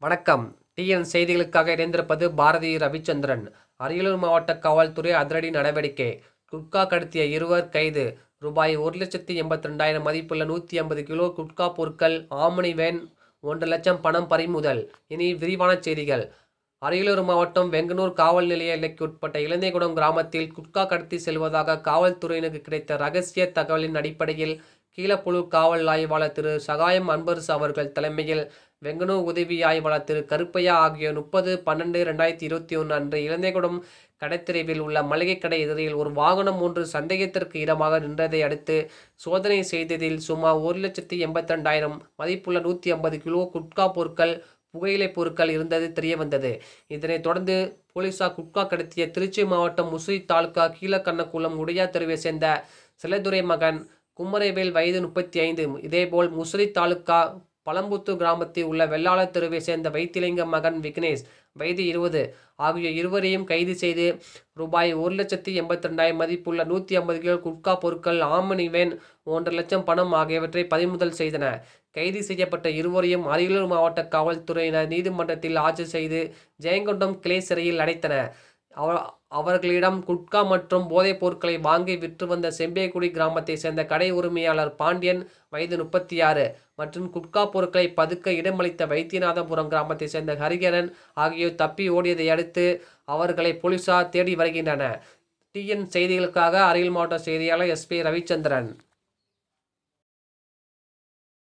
வணக்கம் டிஎன் செய்திகளுக்காக இணைந்திருப்பது பாரதி ரவிச்சந்திரன் அரியலூர் மாவட்ட காவல்துறை அதிரடி நடவடிக்கை குட்கா கடத்திய இருவர் கைது ரூபாய் ஒரு லட்சத்தி எண்பத்தி ரெண்டாயிரம் மதிப்புள்ள நூற்றி ஐம்பது கிலோ குட்கா பொருட்கள் ஆமணி வேன் ஒன்றரை லட்சம் பணம் பறிமுதல் இனி விரிவான செய்திகள் அரியலூர் மாவட்டம் வெங்கனூர் காவல் நிலைய எல்லைக்கு உட்பட்ட இளந்தைகுடம் கிராமத்தில் குட்கா கடத்தி செல்வதாக காவல்துறையினருக்கு கிடைத்த ரகசிய தகவலின் அடிப்படையில் கீழப்புழூர் காவல் ஆய்வாளர் திரு சகாயம் அன்பரசு அவர்கள் தலைமையில் வெங்கனூர் உதவி ஆய்வாளர் திரு கருப்பையா ஆகியோர் முப்பது பன்னெண்டு ரெண்டாயிரத்தி இருபத்தி ஒன்று அன்று இளந்தைகுடம் கடைத்தெருவில் உள்ள மளிகை கடை எதிரில் ஒரு வாகனம் ஒன்று சந்தேகத்திற்கு இடமாக நின்றதை அடுத்து சோதனை செய்ததில் சுமார் ஒரு லட்சத்தி எண்பத்தி ரெண்டாயிரம் மதிப்புள்ள நூற்றி ஐம்பது கிலோ குட்கா பொருட்கள் புகையிலை பொருட்கள் இருந்தது தெரிய வந்தது இதனைத் தொடர்ந்து போலீசார் குட்கா கடத்திய திருச்சி மாவட்டம் முசிறி தாலுகா கீழக்கண்ணக்குளம் உடையா தெருவை சேர்ந்த சிலதுரை மகன் குமரவேல் வயது முப்பத்தி ஐந்து இதேபோல் முசிறி தாலுகா பழம்புத்தூர் கிராமத்தில் உள்ள வெள்ளாளர் தெருவை சேர்ந்த வைத்திலிங்க மகன் விக்னேஷ் வயது இருபது ஆகிய இருவரையும் கைது செய்து ரூபாய் ஒரு லட்சத்தி எண்பத்தி ரெண்டாயிரம் மதிப்புள்ள நூற்றி ஐம்பது கிலோ குட்கா பொருட்கள் ஆமணி வேன் ஒன்றரை லட்சம் பணம் ஆகியவற்றை பறிமுதல் செய்தன கைது செய்யப்பட்ட இருவரையும் அரியலூர் மாவட்ட காவல்துறையினர் நீதிமன்றத்தில் ஆஜர் செய்து ஜெயங்கொண்டம் கிளை சிறையில் அடைத்தனர் அவ அவர்களிடம் குட்கா மற்றும் போதைப் பொருட்களை வாங்கி விற்று வந்த செம்பேக்குடி கிராமத்தை சேர்ந்த கடை உரிமையாளர் பாண்டியன் வயது முப்பத்தி ஆறு மற்றும் குட்கா பொருட்களை பதுக்க இடமளித்த வைத்தியநாதபுரம் கிராமத்தை சேர்ந்த ஹரிகரன் ஆகியோர் தப்பி ஓடியதை அடுத்து அவர்களை போலீசார் தேடி வருகின்றனர் டிஎன் செய்திகளுக்காக அரியல் மாவட்ட செய்தியாளர் எஸ்பி ரவிச்சந்திரன்